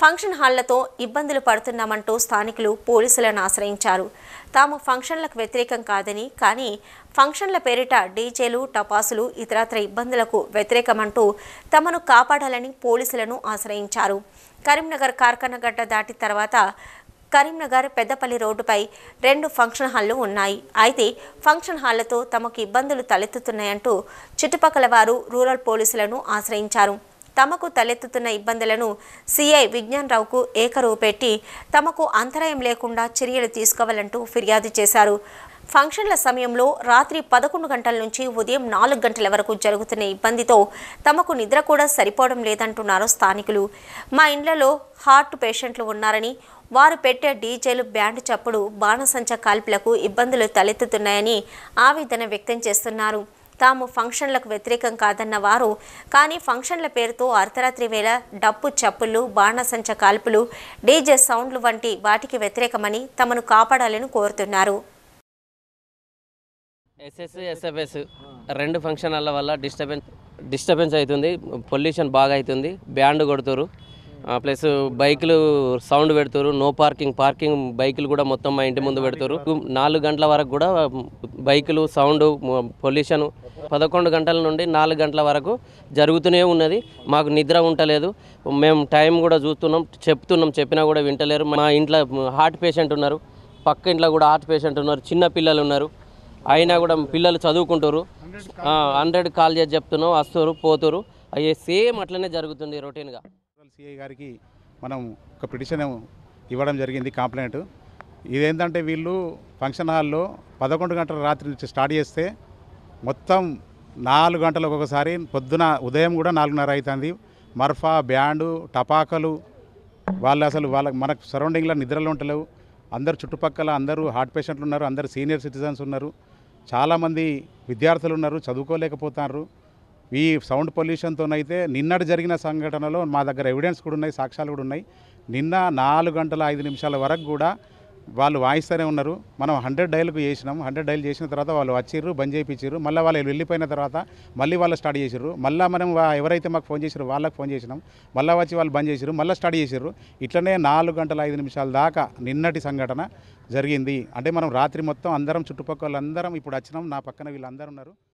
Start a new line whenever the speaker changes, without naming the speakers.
function హాళ్లతో ఇబ్బందులు పడుతున్నామంటూ స్థానికులు పోలీసులను ఆశ్రయించారు తాము ఫంక్షన్లకు వ్యతిరేకం కాదని కానీ ఫంక్షన్ల పేరిట డీజేలు టపాసులు ఇతరత్ర ఇబ్బందులకు వ్యతిరేకమంటూ తమను కాపాడాలని పోలీసులను ఆశ్రయించారు కరీంనగర్ కార్ఖానగడ్డ దాటి తర్వాత కరీంనగర్ పెద్దపల్లి రోడ్డుపై రెండు ఫంక్షన్ హాళ్లు ఉన్నాయి అయితే ఫంక్షన్ హాళ్లతో తమకు ఇబ్బందులు తలెత్తుతున్నాయంటూ చుట్టుపక్కల వారు రూరల్ పోలీసులను ఆశ్రయించారు తమకు తలెత్తుతున్న ఇబ్బందులను సిఐ విజ్ఞాన్ రావుకు ఏకరువు పెట్టి తమకు అంతరాయం లేకుండా చర్యలు తీసుకోవాలంటూ ఫిర్యాదు చేశారు ఫంక్షన్ల సమయంలో రాత్రి పదకొండు గంటల నుంచి ఉదయం నాలుగు గంటల వరకు జరుగుతున్న ఇబ్బందితో తమకు నిద్ర కూడా సరిపోవడం లేదంటున్నారు స్థానికులు మా ఇండ్లలో హార్ట్ పేషెంట్లు ఉన్నారని వారు పెట్టే డీజేలు బ్యాండ్ చప్పుడు బాణసంచ కాల్పులకు ఇబ్బందులు తలెత్తుతున్నాయని ఆవేదన వ్యక్తం చేస్తున్నారు తాము ఫంక్షన్లకు వ్యతిరేకం కాదన్న వారు కానీ ఫంక్షన్ల పేరుతో అర్ధరాత్రి వేళ డప్పు చప్పుళ్ళు బాణసంచ కాల్పులు డీజే సౌండ్లు వంటి వాటికి వ్యతిరేకమని తమను కాపాడాలని కోరుతున్నారు
ఎస్ఎస్ ఎస్ఎఫ్ఎస్ రెండు ఫంక్షన్ హాల్ల వల్ల డిస్టర్బెన్స్ డిస్టర్బెన్స్ అవుతుంది పొల్యూషన్ బాగా అవుతుంది బ్యాండ్ కొడుతురు ప్లస్ బైకులు సౌండ్ పెడుతురు నో పార్కింగ్ పార్కింగ్ బైకులు కూడా మొత్తం మా ఇంటి ముందు పెడుతురు నాలుగు గంటల వరకు కూడా బైకులు సౌండ్ పొల్యూషన్ పదకొండు గంటల నుండి నాలుగు గంటల వరకు జరుగుతూనే ఉన్నది మాకు నిద్ర ఉండలేదు మేము టైం కూడా చూస్తున్నాం చెప్తున్నాం చెప్పినా కూడా వింటలేరు మా ఇంట్లో హార్ట్ పేషెంట్ ఉన్నారు పక్క ఇంట్లో కూడా హార్ట్ పేషెంట్ ఉన్నారు చిన్న పిల్లలు ఉన్నారు అయినా కూడా పిల్లలు చదువుకుంటారు హండ్రెడ్ కాల్ చేసి చెప్తున్నాం వస్తారు పోతురు అయ్యే సేమ్ అట్లనే జరుగుతుంది రొటీన్గా
సిఐ గారికి మనం ఒక పిటిషన్ ఇవ్వడం జరిగింది కంప్లైంట్ ఇదేంటంటే వీళ్ళు ఫంక్షన్ హాల్లో పదకొండు గంటల రాత్రి నుంచి స్టార్ట్ చేస్తే మొత్తం నాలుగు గంటలకు ఒకసారి పొద్దున ఉదయం కూడా నాలుగున్నర అవుతుంది మర్ఫా బ్యాండు టపాకలు వాళ్ళు అసలు వాళ్ళ మనకు సరౌండింగ్లో నిద్రలు ఉంటలేవు అందరు చుట్టుపక్కల అందరూ హార్ట్ పేషెంట్లు ఉన్నారు అందరు సీనియర్ సిటిజన్స్ ఉన్నారు చాలామంది విద్యార్థులు ఉన్నారు చదువుకోలేకపోతున్నారు ఈ సౌండ్ పొల్యూషన్తోనైతే నిన్నటి జరిగిన సంఘటనలో మా దగ్గర ఎవిడెన్స్ కూడా ఉన్నాయి సాక్ష్యాలు కూడా ఉన్నాయి నిన్న నాలుగు గంటల ఐదు నిమిషాల వరకు కూడా వాళ్ళు వాయిస్తూనే ఉన్నారు మనం హండ్రెడ్ డైల్కు చేసినాం హండ్రెడ్ డైల్ చేసిన తర్వాత వాళ్ళు వచ్చిర్రు బంద్ చేయించారు మళ్ళీ వాళ్ళు వెళ్ళిపోయిన తర్వాత మళ్ళీ వాళ్ళు స్టార్ట్ చేసారు మళ్ళీ మనం వా- ఎవరైతే మాకు ఫోన్ చేసారో వాళ్ళకి ఫోన్ చేసినాం మళ్ళీ వచ్చి వాళ్ళు బంద్ చేసారు మళ్ళీ స్టార్ట్ చేసారు ఇట్లనే నాలుగు గంటల ఐదు నిమిషాల దాకా నిన్నటి సంఘటన జరిగింది అంటే మనం రాత్రి మొత్తం అందరం చుట్టుపక్కల అందరం ఇప్పుడు వచ్చినాం నా పక్కన వీళ్ళందరూ ఉన్నారు